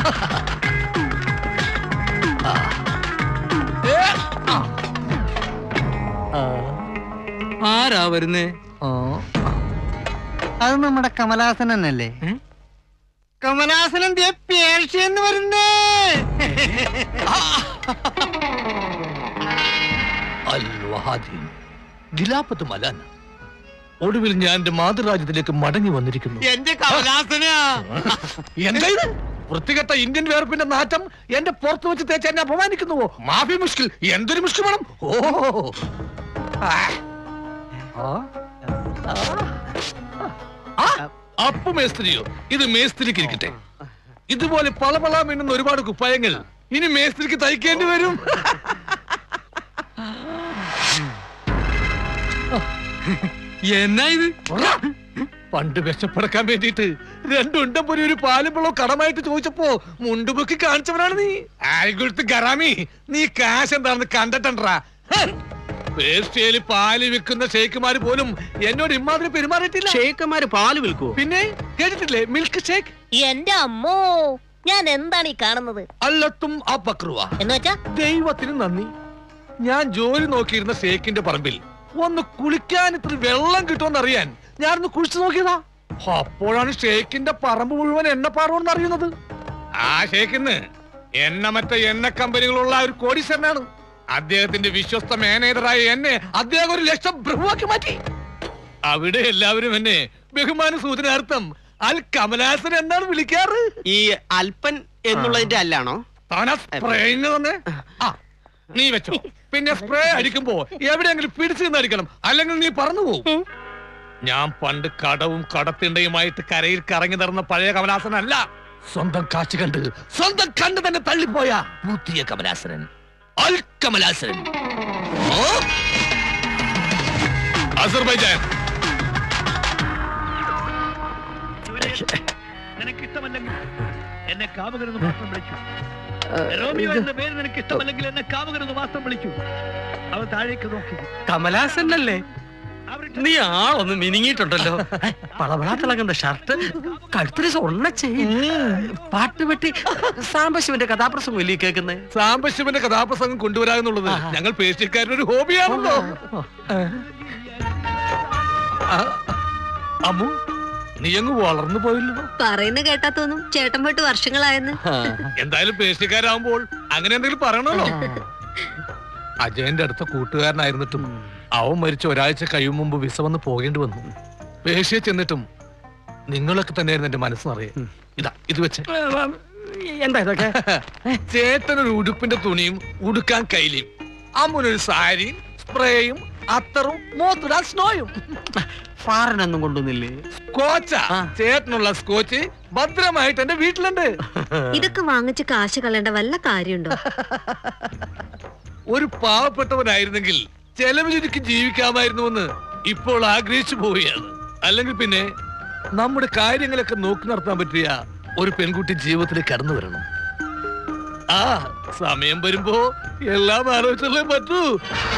ആ. ഏ, ആ. ആ, ആരാ വരുന്നേ ആ. അത് നമ്മുടെ കമലാസൻ തന്നെയല്ലേ ഏ? കമലാസനൻ ദേ പേർഷ്യന്ന് വരുന്നേ അൽ വഹാദീൻ ഖിലാഫത്ത് മലാൻ ഒടുവിൽ ഞാൻ എന്റെ മാതൃരാജ്യത്തിലേക്ക് മടങ്ങി വന്നിരിക്കുന്നു എന്റെ കമലാസനാ എന്താ ഇത് വൃത്തികെട്ട ഇന്ത്യൻ വേർപ്പിന്റെ നാറ്റം എന്റെ പുറത്ത് വെച്ച് തേച്ച് എന്നെ അപമാനിക്കുന്നുവോ മാഫി മുഷ്കിൽ എന്തൊരു മുഷ്കിൽ വേണം ഓ ആ. ആ. ആ. അപ്പു മേസ്ത്രിയോ ഇത് മേസ്ത്രിക്ക് ഇരിക്കട്ടെ ഇതുപോലെ പല പല മിന്നുന്ന ഒരുപാട് കുപ്പായങ്ങൾ ഇനി മേസ്ത്രിക്ക് തയ്ക്കേണ്ടി വരും എന്നാ ഇത് പണ്ട് വിശപ്പടക്കാൻ വേണ്ടിയിട്ട് രണ്ടുണ്ടം പോലെ ഒരു പാലും വെള്ളവും കടമായിട്ട് ചോദിച്ചപ്പോ മുണ്ടുപൊക്കി കാണിച്ചവനാണ് നീ ആയിക്കുളത്ത് ഗറാമി നീ കാശ് എന്താണെന്ന് കണ്ടിട്ടണ്ടാ പേർഷ്യയില് പാല് വിൽക്കുന്ന ഷേക്കുമാര് പോലും എന്നോട് ഇമാതിരി പെരുമാറിയിട്ടില്ല ഷേക്കന്മാര് പാല് വിൽക്കുവോ പിന്നെ കേട്ടിട്ടില്ലേ മിൽക്ക് ഷേക്ക് എന്റെ അമ്മോ ഞാൻ എന്താണ് ഈ കാണുന്നത് അല്ലത്തും ആ പക്രുവ എന്ന് വെച്ചാ ദൈവത്തിന് നന്ദി ഞാൻ ജോലി നോക്കിയിരുന്ന ഷേക്കിന്റെ പറമ്പിൽ ഒന്ന് കുളിക്കാൻ ഇത്ര വെള്ളം കിട്ടുമെന്ന് അറിയാൻ ഞാനൊന്ന് കുഴിച്ചു നോക്കിയതാ അപ്പോഴാണ് ഷേക്കിന്റെ പറമ്പ് മുഴുവൻ എണ്ണപ്പാറോന്ന് അറിയുന്നത് ആ ഷേക്കിന്ന് എണ്ണ മറ്റ എണ്ണ കമ്പനികളുള്ള ഒരു കോടീശ്വരനാണ് അദ്ദേഹത്തിന്റെ വിശ്വസ്ത മാനേജറായ എന്നെ അദ്ദേഹം ഒരു ലക്ഷം ബ്രഹ്മാക്കി മാറ്റി അവിടെ എല്ലാവരും എന്നെ ബഹുമാന സൂചനാർത്ഥം അൽ കമലാസൻ എന്നാണ് വിളിക്കാറ് ഈ അല്പൻ എന്നുള്ളതിന്റെ അല്ലാണോ താനാ സ്പ്രേയിങ് തന്നെ ആ നീ വെച്ചോ പിന്നെ സ്പ്രേ അടിക്കുമ്പോ എവിടെയെങ്കിലും പിടിച്ചു നിന്ന് അടിക്കണം അല്ലെങ്കിൽ നീ പറന്നു പോകും ഞാൻ പണ്ട് കടവും കടത്തിണ്ടയുമായിട്ട് കരയിൽ കറങ്ങി നടന്ന പഴയ കമലാസനല്ല സ്വന്തം കാശ് കണ്ട് സ്വന്തം കണ്ട് തന്നെ തള്ളിപ്പോയ പുതിയ കമലാസനൻ അൽ കമലാസനൻ ഓ അസർബൈജാൻ നിനക്ക് ഇഷ്ടമല്ലെങ്കിൽ എന്നെ കാമുകരെന്ന് മാത്രം വിളിച്ചു റോമിയോ എന്ന പേര് നിനക്ക് ഇഷ്ടമല്ലെങ്കിൽ എന്നെ കാമുകരെന്ന് മാത്രം വിളിച്ചു അവൻ താഴേക്ക് നോക്കി കമലാസൻ അല്ലേ നീ ആളൊന്ന് മിനിങ്ങിയിട്ടുണ്ടല്ലോ പളവളാ തിളങ്ങുന്ന ഷർട്ട് കഴുത്തിന് സ്വർണ്ണ ചെയിൻ പാട്ട് വെട്ടി സാംബശിവന്റെ കഥാപ്രസംഗം ഇല്ലേ കേൾക്കുന്നേ സാംബശിവന്റെ കഥാപ്രസംഗം കൊണ്ടുവരാമെന്നുള്ളത് ഞങ്ങൾ പേർഷ്യക്കാരുടെ ഒരു ഹോബിയാണല്ലോ ആ, അമ്മു നീ അങ്ങ് വളർന്നു പോയില്ലോ പറയുന്ന കേട്ടാ തോന്നും ചേട്ടൻ പോയിട്ട് വർഷങ്ങളായെന്ന് എന്തായാലും പേർഷ്യക്കാരാകുമ്പോൾ അങ്ങനെ എന്തെങ്കിലും പറയണല്ലോ അജയന്റെ അടുത്ത കൂട്ടുകാരനായിരുന്നിട്ടും അവൻ മരിച്ച ഒരാഴ്ച കഴിയും മുമ്പ് വിസ വന്ന് പോകേണ്ടി വന്നു പേർഷ്യ ചെന്നിട്ടും നിങ്ങളൊക്കെ തന്നെയായിരുന്നു എന്റെ മനസ്സറിയേ ഇതാ ഇത് വെച്ച് എന്താ ഇതൊക്കെ ചേട്ടനൊരു ഉടുപ്പിന്റെ തുണിയും ഉടുക്കാൻ കയ്യിലും അമ്മുനൊരു സാരിയും സ്പ്രേയും അത്തറും മോത്തിടാൻ സ്നോയും ഫാറിനൊന്നും കൊണ്ടുവന്നില്ലേ സ്കോച്ച ആ. ചേട്ടനുള്ള സ്കോച്ച് ഭദ്രമായിട്ട് എന്റെ വീട്ടിലുണ്ട് ഇതൊക്കെ വാങ്ങിച്ച് കാശ് കളയേണ്ട വല്ല കാര്യമുണ്ടോ ഒരു പാവപ്പെട്ടവനായിരുന്നെങ്കിൽ ചെലവ് ചുരുക്കി ജീവിക്കാമായിരുന്നുവെന്ന് ഇപ്പോൾ ആഗ്രഹിച്ചു പോവുകയാണ് അല്ലെങ്കിൽ പിന്നെ നമ്മുടെ കാര്യങ്ങളൊക്കെ നോക്കി നടത്താൻ പറ്റിയ ഒരു പെൺകുട്ടി ജീവിതത്തിൽ കടന്നു വരണം ആ സമയം വരുമ്പോ എല്ലാം ആലോചിച്ചല്ലേ പറ്റൂ